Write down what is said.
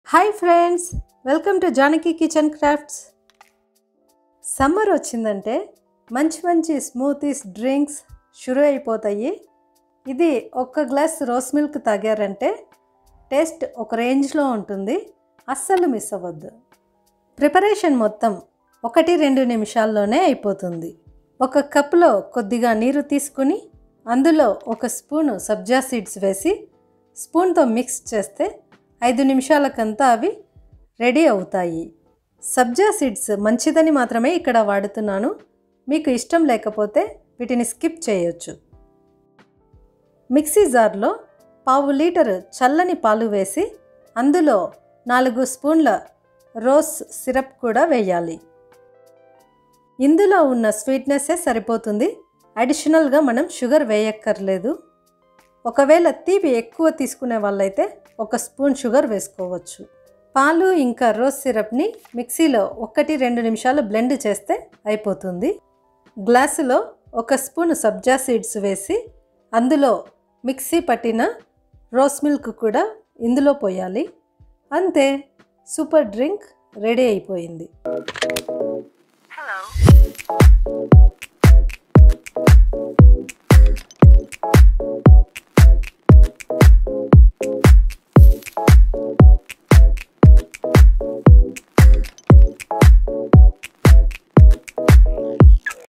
hi friends welcome to Janaki kitchen crafts summer వచ్చిందంటే మంచి మంచి స్మూతీస్ డ్రింక్స్ షురు అయిపోతాయి ఇది ఒక్క గ్లాస్ రోస్ మిల్క్ తాగారంటే టేస్ట్ ఒక రేంజ్లో ఉంటుంది అస్సలు మిస్ అవ్వద్దు ప్రిపరేషన్ మొత్తం ఒకటి రెండు నిమిషాల్లోనే అయిపోతుంది ఒక కప్లో కొద్దిగా నీరు తీసుకుని అందులో ఒక స్పూను సబ్జా సీడ్స్ వేసి స్పూన్తో మిక్స్ చేస్తే ఐదు నిమిషాలకంతా అవి రెడీ అవుతాయి సబ్జా సీడ్స్ మంచిదని మాత్రమే ఇక్కడ వాడుతున్నాను మీకు ఇష్టం లేకపోతే వీటిని స్కిప్ చేయొచ్చు మిక్సీ జార్లో పావు లీటరు చల్లని పాలు వేసి అందులో నాలుగు స్పూన్ల రోస్ సిరప్ కూడా వేయాలి ఇందులో ఉన్న స్వీట్నెస్సే సరిపోతుంది అడిషనల్గా మనం షుగర్ వేయక్కర్లేదు ఒకవేళ తీపి ఎక్కువ తీసుకునే వాళ్ళైతే ఒక స్పూన్ షుగర్ వేసుకోవచ్చు పాలు ఇంకా రోజ్ సిరప్ని మిక్సీలో ఒకటి రెండు నిమిషాలు బ్లెండ్ చేస్తే అయిపోతుంది గ్లాసులో ఒక స్పూన్ సబ్జా సీడ్స్ వేసి అందులో మిక్సీ పట్టిన రోస్ మిల్క్ కూడా ఇందులో పోయాలి అంతే సూపర్ డ్రింక్ రెడీ అయిపోయింది